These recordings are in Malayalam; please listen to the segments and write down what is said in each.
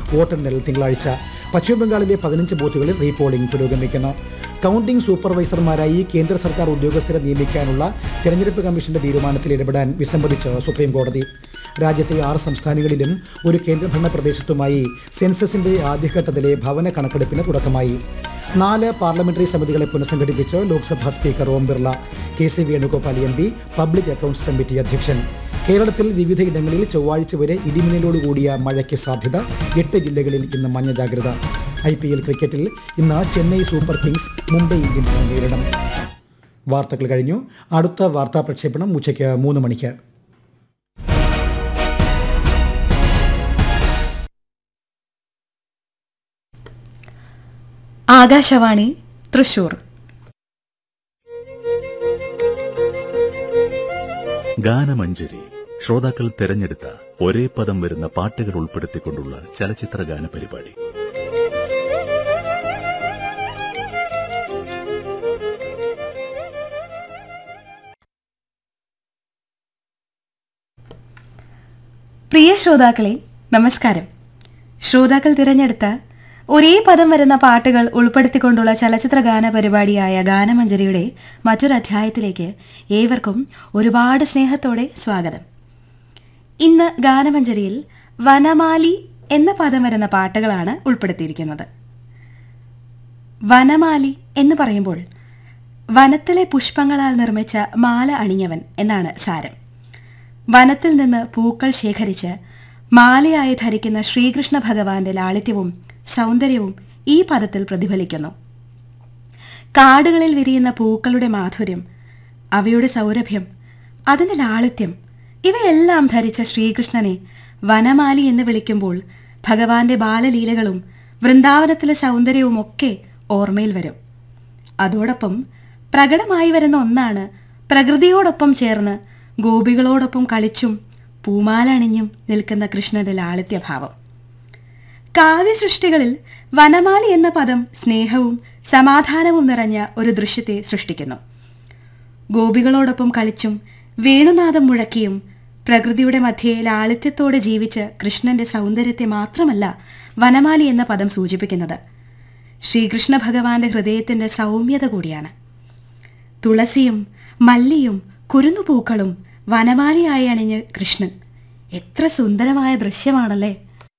വോട്ടെണ്ണൽ തിങ്കളാഴ്ച പശ്ചിമബംഗാളിലെ പതിനഞ്ച് ബൂത്തുകളിൽ റീപോളിംഗ് പുരോഗമിക്കുന്നു കൌണ്ടിംഗ് സൂപ്പർവൈസർമാരായി കേന്ദ്ര സർക്കാർ ഉദ്യോഗസ്ഥരെ നിയമിക്കാനുള്ള തെരഞ്ഞെടുപ്പ് കമ്മീഷന്റെ തീരുമാനത്തിൽ ഇടപെടാൻ വിസമ്മതിച്ച് സുപ്രീം കോടതി രാജ്യത്തെ ആറ് സംസ്ഥാനങ്ങളിലും ഒരു കേന്ദ്രഭരണ പ്രദേശത്തുമായി സെൻസസിന്റെ ആദ്യഘട്ടത്തിലെ ഭവന കണക്കെടുപ്പിന് തുടക്കമായി നാല് പാർലമെന്ററി സമിതികളെ പുനഃസംഘടിപ്പിച്ച് Lok Sabha speaker Om Birla K C Venugopal M P public accounts committee അധ്യക്ഷൻ കേരളത്തിൽ വിവിധയിടങ്ങളിൽ ചൊവ്വാഴ്ച വരെ ഇടിമിന്നലോടുകൂടിയ മഴയ്ക്ക് സാധ്യത എട്ട് ജില്ലകളിൽ ഇന്ന് മഞ്ഞ ജാഗ്രത ഐ പി എൽ ക്രിക്കറ്റിൽ ഇന്ന് ചെന്നൈ സൂപ്പർ കിങ്സ് മുംബൈ ഇന്ത്യൻസിനെ നേരിടും വാർത്തകൾ കഴിഞ്ഞു അടുത്ത വാർത്താ പ്രക്ഷേപണം ഉച്ചയ്ക്ക് മൂന്ന് മണിക്ക് ആകാശവാണി തൃശൂർ ഗാനമഞ്ജരി ശ്രോതാക്കൾ തെരഞ്ഞെടുത്ത ഒരേ പദം വരുന്ന പാട്ടുകൾ ഉൾപ്പെടുത്തിക്കൊണ്ടുള്ള ചലച്ചിത്ര ഗാന പരിപാടി പ്രിയ ശ്രോതാക്കളെ നമസ്കാരം ശ്രോതാക്കൾ തിരഞ്ഞെടുത്ത ഒരേ പദം വരുന്ന പാട്ടുകൾ ഉൾപ്പെടുത്തിക്കൊണ്ടുള്ള ചലച്ചിത്ര ഗാന പരിപാടിയായ ഗാനമഞ്ജരിയുടെ മറ്റൊരു അധ്യായത്തിലേക്ക് ഏവർക്കും ഒരുപാട് സ്നേഹത്തോടെ സ്വാഗതം ഇന്ന് ഗാനമഞ്ജരിയിൽ വനമാലി എന്ന പദം വരുന്ന പാട്ടുകളാണ് ഉൾപ്പെടുത്തിയിരിക്കുന്നത് വനമാലി എന്ന് പറയുമ്പോൾ വനത്തിലെ പുഷ്പങ്ങളാൽ നിർമ്മിച്ച മാല അണിഞ്ഞവൻ എന്നാണ് സാരം വനത്തിൽ നിന്ന് പൂക്കൾ ശേഖരിച്ച് മാലയായി ധരിക്കുന്ന ശ്രീകൃഷ്ണ ഭഗവാന്റെ ലാളിത്യവും സൗന്ദര്യവും ഈ പദത്തിൽ പ്രതിഫലിക്കുന്നു കാടുകളിൽ വിരിയുന്ന പൂക്കളുടെ മാധുര്യം അവയുടെ സൗരഭ്യം അതിന്റെ ലാളിത്യം ഇവയെല്ലാം ധരിച്ച ശ്രീകൃഷ്ണനെ വനമാലി എന്ന് വിളിക്കുമ്പോൾ ഭഗവാന്റെ ബാലലീലകളും വൃന്ദാവനത്തിലെ സൗന്ദര്യവും ഒക്കെ ഓർമ്മയിൽ വരും അതോടൊപ്പം പ്രകടമായി വരുന്ന ഒന്നാണ് പ്രകൃതിയോടൊപ്പം ചേർന്ന് ഗോപികളോടൊപ്പം കളിച്ചും പൂമാല അണിഞ്ഞും നിൽക്കുന്ന കൃഷ്ണന്റെ ലാളിത്യഭാവം കാവ്യസൃഷ്ടികളിൽ വനമാലി എന്ന പദം സ്നേഹവും സമാധാനവും നിറഞ്ഞ ഒരു ദൃശ്യത്തെ സൃഷ്ടിക്കുന്നു ഗോപികളോടൊപ്പം കളിച്ചും വേണുനാദം മുഴക്കിയും പ്രകൃതിയുടെ മധ്യേ ലാളിത്യത്തോടെ ജീവിച്ച കൃഷ്ണന്റെ സൗന്ദര്യത്തെ മാത്രമല്ല വനമാലി എന്ന പദം സൂചിപ്പിക്കുന്നത് ശ്രീകൃഷ്ണ ഭഗവാന്റെ ഹൃദയത്തിന്റെ സൗമ്യത കൂടിയാണ് തുളസിയും മല്ലിയും കുരുന്നുപൂക്കളും വനമാലിയായി അണിഞ്ഞ് കൃഷ്ണൻ എത്ര സുന്ദരമായ ദൃശ്യമാണല്ലേ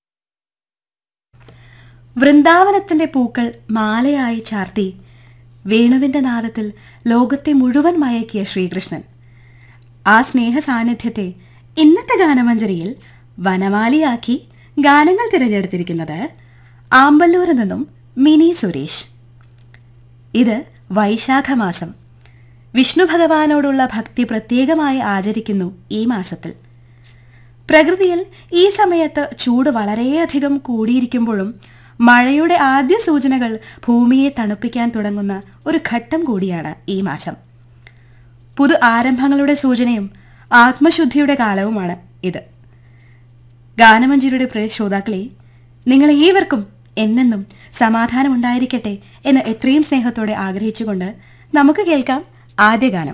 വൃന്ദാവനത്തിന്റെ പൂക്കൾ മാലയായി ചാർത്തി വേണുവിന്റെ നാദത്തിൽ ലോകത്തെ മുഴുവൻ മയക്കിയ ശ്രീകൃഷ്ണൻ ആ സ്നേഹ സാന്നിധ്യത്തെ ഇന്നത്തെ ഗാനമഞ്ജരിയിൽ വനമാലിയാക്കി ഗാനങ്ങൾ തിരഞ്ഞെടുത്തിരിക്കുന്നത് ആമ്പല്ലൂരിൽ നിന്നും മിനി സുരേഷ് ഇത് വൈശാഖമാസം വിഷ്ണു ഭഗവാനോടുള്ള ഭക്തി പ്രത്യേകമായി ആചരിക്കുന്നു ഈ മാസത്തിൽ പ്രകൃതിയിൽ ഈ സമയത്ത് ചൂട് വളരെയധികം കൂടിയിരിക്കുമ്പോഴും മഴയുടെ ആദ്യ സൂചനകൾ ഭൂമിയെ തണുപ്പിക്കാൻ തുടങ്ങുന്ന ഒരു ഘട്ടം കൂടിയാണ് ഈ മാസം പുതു ആരംഭങ്ങളുടെ സൂചനയും ആത്മശുദ്ധിയുടെ കാലവുമാണ് ഇത് ഗാനമഞ്ജരിയുടെ പ്രിയ ശ്രോതാക്കളെ നിങ്ങൾ ഏവർക്കും എന്നെന്നും സമാധാനമുണ്ടായിരിക്കട്ടെ എന്ന് എത്രയും സ്നേഹത്തോടെ ആഗ്രഹിച്ചുകൊണ്ട് നമുക്ക് കേൾക്കാം ആദ്യ ഗാനം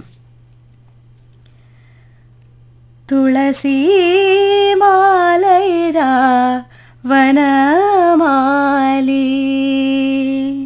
തുളസി മാലയിതാ വനമാലി